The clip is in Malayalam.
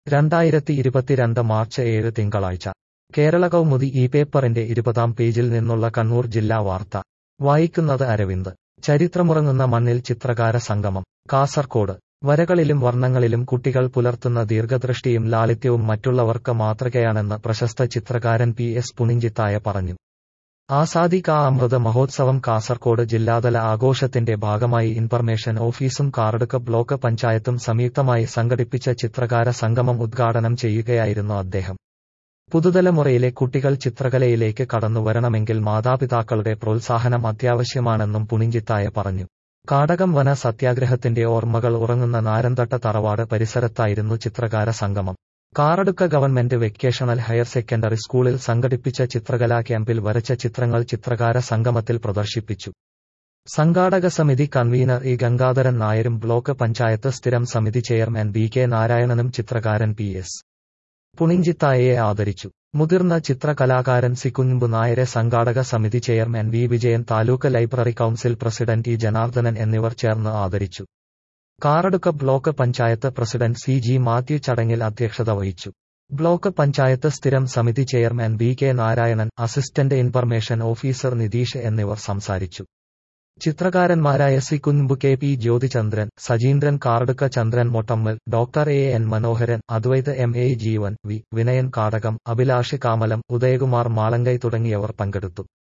രണ്ടായിരത്തി ഇരുപത്തിരണ്ട് മാർച്ച് ഏഴ് തിങ്കളാഴ്ച കേരള കൗമുദി ഈ പേപ്പറിന്റെ ഇരുപതാം പേജിൽ നിന്നുള്ള കണ്ണൂർ ജില്ലാ വാർത്ത വായിക്കുന്നത് അരവിന്ദ് ചരിത്രമുറങ്ങുന്ന മണ്ണിൽ ചിത്രകാര സംഗമം കാസർകോട് വരകളിലും വർണ്ണങ്ങളിലും കുട്ടികൾ പുലർത്തുന്ന ദീർഘദൃഷ്ടിയും ലാളിത്യവും മറ്റുള്ളവർക്ക് മാതൃകയാണെന്ന് പ്രശസ്ത ചിത്രകാരൻ പി എസ് പുണിഞ്ചിത്തായ പറഞ്ഞു ആസാദി കാ അമൃത് മഹോത്സവം കാസർകോട് ജില്ലാതല ആഘോഷത്തിന്റെ ഭാഗമായി ഇൻഫർമേഷൻ ഓഫീസും കാറടുക്ക ബ്ലോക്ക് പഞ്ചായത്തും സംയുക്തമായി സംഘടിപ്പിച്ച ചിത്രകാര സംഗമം ഉദ്ഘാടനം ചെയ്യുകയായിരുന്നു അദ്ദേഹം പുതുതലമുറയിലെ കുട്ടികൾ ചിത്രകലയിലേക്ക് കടന്നുവരണമെങ്കിൽ മാതാപിതാക്കളുടെ പ്രോത്സാഹനം അത്യാവശ്യമാണെന്നും പുണിഞ്ചിത്തായ പറഞ്ഞു കാടകം വന സത്യാഗ്രഹത്തിന്റെ ഓർമ്മകൾ ഉറങ്ങുന്ന നാരന്തട്ട തറവാട് പരിസരത്തായിരുന്നു ചിത്രകാര സംഗമം Karadukka government vocational higher secondary സ്കൂളിൽ സംഘടിപ്പിച്ച ചിത്രകലാ ക്യാമ്പിൽ വരച്ച ചിത്രങ്ങൾ ചിത്രകാര സംഗമത്തിൽ പ്രദർശിപ്പിച്ചു സംഘാടക സമിതി കൺവീനർ ഇ ഗംഗാധരൻ നായരും ബ്ലോക്ക് പഞ്ചായത്ത് സ്ഥിരം സമിതി ചെയർമാൻ ബി കെ നാരായണനും ചിത്രകാരൻ പി എസ് പുണിഞ്ചിത്തായയെ ആദരിച്ചു മുതിർന്ന ചിത്രകലാകാരൻ സി കുഞ്ഞുമ്പു നായരെ സംഘാടക സമിതി chairman V Vijayan taluk library council president E Janardhanan എന്നിവർ ചേർന്ന് ആദരിച്ചു Karadukka block panchayat president C G Mathew ചടങ്ങിൽ അധ്യക്ഷത വഹിച്ചു ബ്ലോക്ക് പഞ്ചായത്ത് സ്ഥിരം സമിതി chairman B K Narayanan assistant information officer Nitheesh എന്നിവർ സംസാരിച്ചു ചിത്രകാരന്മാരായ C Kunpu K P Jyothichandran Sajeendran Karadukka Chandran Mottammal doctor A N Manoharan Advaith M A Jeevan V Vinayan Kadakam Abhilash Kamalam Udayakumar Malankai തുടങ്ങിയവർ പങ്കെടുത്തു